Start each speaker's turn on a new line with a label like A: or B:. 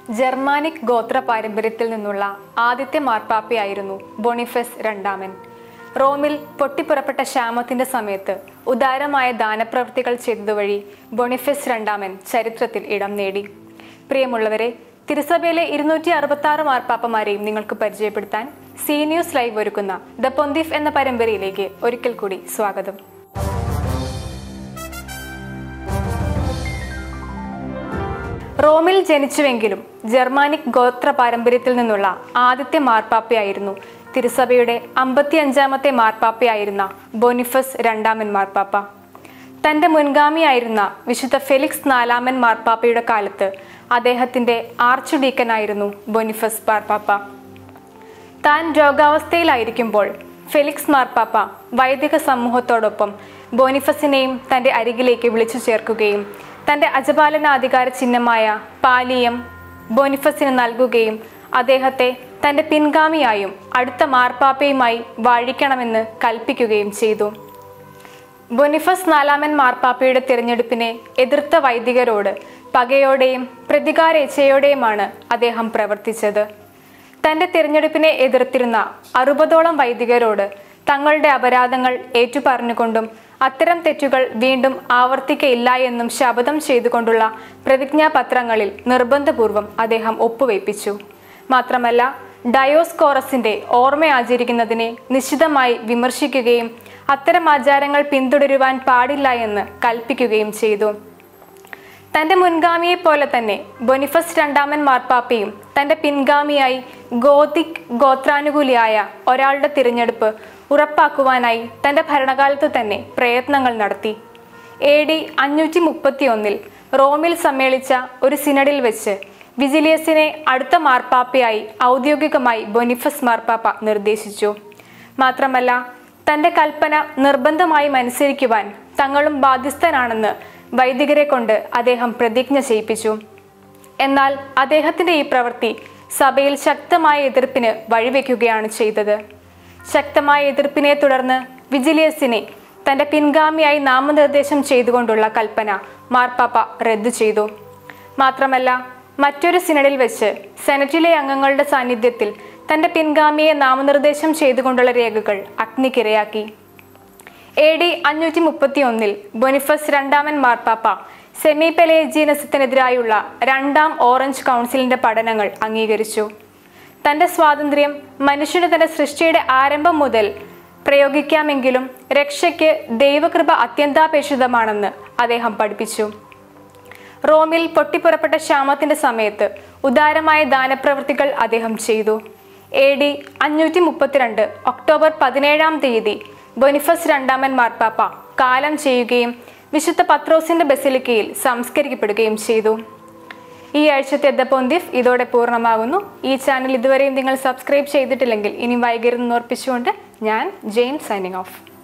A: Germanic ഗോത്ര പാരമ്പര്യത്തിൽ നിന്നുള്ള ആദ്യത്തെ മാർപ്പാപ്പയായിരുന്നു ബൊണിഫസ് രണ്ടാമൻ റോമിൽ പൊട്ടിപ്പുറപ്പെട്ട ക്ഷാമത്തിന്റെ സമയത്ത് ഉദാരമായ ദാനപ്രവൃത്തികൾ ചെയ്തതുവഴി ബൊണിഫസ് രണ്ടാമൻ ചരിത്രത്തിൽ ഇടം നേടി പ്രിയമുള്ളവരെ തിരുസഭയിലെ ഇരുന്നൂറ്റി അറുപത്തി ആറ് മാർപ്പാപ്പമാരെയും നിങ്ങൾക്ക് പരിചയപ്പെടുത്താൻ സി ന്യൂസ് ലൈവ് ഒരുക്കുന്ന ദ പൊന്തിഫ് എന്ന പരമ്പരയിലേക്ക് ഒരിക്കൽ കൂടി സ്വാഗതം റോമിൽ ജനിച്ചുവെങ്കിലും ജർമാനിക് ഗോത്ര പാരമ്പര്യത്തിൽ നിന്നുള്ള ആദ്യത്തെ മാർപ്പാപ്പയായിരുന്നു തിരുസഭയുടെ അമ്പത്തിയഞ്ചാമത്തെ മാർപ്പാപ്പയായിരുന്ന ബൊനിഫസ് രണ്ടാമൻ മാർപ്പാപ്പ തന്റെ മുൻഗാമിയായിരുന്ന വിശുദ്ധ ഫെലിക്സ് നാലാമൻ മാർപ്പാപ്പയുടെ കാലത്ത് അദ്ദേഹത്തിന്റെ ആർച്ച് ഡീക്കനായിരുന്നു ബൊനിഫസ് മാർപ്പാപ്പ താൻ രോഗാവസ്ഥയിലായിരിക്കുമ്പോൾ ഫെലിക്സ് മാർപ്പാപ്പ വൈദിക സമൂഹത്തോടൊപ്പം ബോനിഫസിനെയും തന്റെ അരികിലേക്ക് വിളിച്ചു ചേർക്കുകയും തന്റെ അജപാലനാധികാര ചിഹ്നമായ പാലിയം ബോനിഫസിന് നൽകുകയും അദ്ദേഹത്തെ തന്റെ പിൻഗാമിയായും അടുത്ത മാർപ്പാപ്പയുമായി വാഴിക്കണമെന്ന് കൽപ്പിക്കുകയും ചെയ്തു ബൊനിഫസ് നാലാമൻ മാർപ്പാപ്പയുടെ തിരഞ്ഞെടുപ്പിനെ എതിർത്ത വൈദികരോട് പകയോടെയും പ്രതികാരേച്ഛയോടെയുമാണ് അദ്ദേഹം പ്രവർത്തിച്ചത് തന്റെ തിരഞ്ഞെടുപ്പിനെ എതിർത്തിരുന്ന അറുപതോളം വൈദികരോട് തങ്ങളുടെ അപരാധങ്ങൾ ഏറ്റുപറഞ്ഞുകൊണ്ടും അത്തരം തെറ്റുകൾ വീണ്ടും ആവർത്തിക്കയില്ല എന്നും ശപഥം ചെയ്തുകൊണ്ടുള്ള പ്രതിജ്ഞാപത്രങ്ങളിൽ നിർബന്ധപൂർവം അദ്ദേഹം ഒപ്പുവയ്പ്പിച്ചു മാത്രമല്ല ഡയോസ്കോറസിന്റെ ഓർമ്മ ആചരിക്കുന്നതിനെ നിശിതമായി വിമർശിക്കുകയും അത്തരം ആചാരങ്ങൾ പിന്തുടരുവാൻ പാടില്ല എന്ന് കൽപ്പിക്കുകയും ചെയ്തു തന്റെ മുൻഗാമിയെ പോലെ തന്നെ ബൊനിഫസ് രണ്ടാമൻ മാർപ്പാപ്പയും തന്റെ പിൻഗാമിയായി ഗോതിക് ഗോത്രാനുകൂലിയായ ഒരാളുടെ തിരഞ്ഞെടുപ്പ് ഉറപ്പാക്കുവാനായി തന്റെ ഭരണകാലത്ത് തന്നെ പ്രയത്നങ്ങൾ നടത്തി എ ഡി അഞ്ഞൂറ്റി മുപ്പത്തി ഒന്നിൽ റോമിൽ സമ്മേളിച്ച ഒരു സിനഡിൽ വെച്ച് വിജിലിയസിനെ അടുത്ത മാർപ്പാപ്പയായി ഔദ്യോഗികമായി ബൊനിഫസ് മാർപ്പാപ്പ നിർദ്ദേശിച്ചു മാത്രമല്ല തന്റെ കൽപ്പന നിർബന്ധമായും അനുസരിക്കുവാൻ തങ്ങളും ബാധ്യസ്ഥനാണെന്ന് വൈദികരെ കൊണ്ട് അദ്ദേഹം പ്രതിജ്ഞ ചെയ്യിപ്പിച്ചു എന്നാൽ അദ്ദേഹത്തിന്റെ ഈ പ്രവൃത്തി സഭയിൽ ശക്തമായ എതിർപ്പിന് വഴിവെക്കുകയാണ് ചെയ്തത് ശക്തമായ എതിർപ്പിനെ തുടർന്ന് വിജിലിയസിനെ തന്റെ പിൻഗാമിയായി നാമനിർദ്ദേശം ചെയ്തുകൊണ്ടുള്ള കൽപ്പന മാർപ്പാപ്പ റദ്ദു ചെയ്തു മാത്രമല്ല മറ്റൊരു സിനഡിൽ വെച്ച് സെനറ്റിലെ അംഗങ്ങളുടെ സാന്നിധ്യത്തിൽ തന്റെ പിൻഗാമിയെ നാമനിർദ്ദേശം ചെയ്തുകൊണ്ടുള്ള രേഖകൾ അഗ്നിക്കിരയാക്കി എ ഡി അഞ്ഞൂറ്റി മുപ്പത്തി ഒന്നിൽ ബൊനിഫസ് രണ്ടാമൻ മാർപ്പാപ്പ സെമി പെലേജീനസത്തിനെതിരായുള്ള രണ്ടാം ഓറഞ്ച് കൗൺസിലിന്റെ പഠനങ്ങൾ അംഗീകരിച്ചു തന്റെ സ്വാതന്ത്ര്യം മനുഷ്യന് തന്റെ സൃഷ്ടിയുടെ ആരംഭം മുതൽ പ്രയോഗിക്കാമെങ്കിലും രക്ഷയ്ക്ക് ദൈവകൃപ അത്യന്താപേക്ഷിതമാണെന്ന് അദ്ദേഹം പഠിപ്പിച്ചു റോമിൽ പൊട്ടിപ്പുറപ്പെട്ട ക്ഷാമത്തിന്റെ സമയത്ത് ഉദാരമായ ദാനപ്രവൃത്തികൾ അദ്ദേഹം ചെയ്തു എ ഡി അഞ്ഞൂറ്റി മുപ്പത്തിരണ്ട് ഒക്ടോബർ പതിനേഴാം തീയതി ബൊനിഫസ് രണ്ടാമൻ മാർപ്പാപ്പ കാലം ചെയ്യുകയും വിശുദ്ധ പത്രോസിന്റെ ബസിലിക്കയിൽ സംസ്കരിക്കപ്പെടുകയും ചെയ്തു ഈ ആഴ്ചത്തെ ദ പൊന്തിഫ് ഇതോടെ പൂർണ്ണമാകുന്നു ഈ ചാനൽ ഇതുവരെയും നിങ്ങൾ സബ്സ്ക്രൈബ് ചെയ്തിട്ടില്ലെങ്കിൽ ഇനി വൈകരുതെന്ന് ഓർപ്പിച്ചുകൊണ്ട് ഞാൻ ജെയിൻ സൈനിങ് ഓഫ്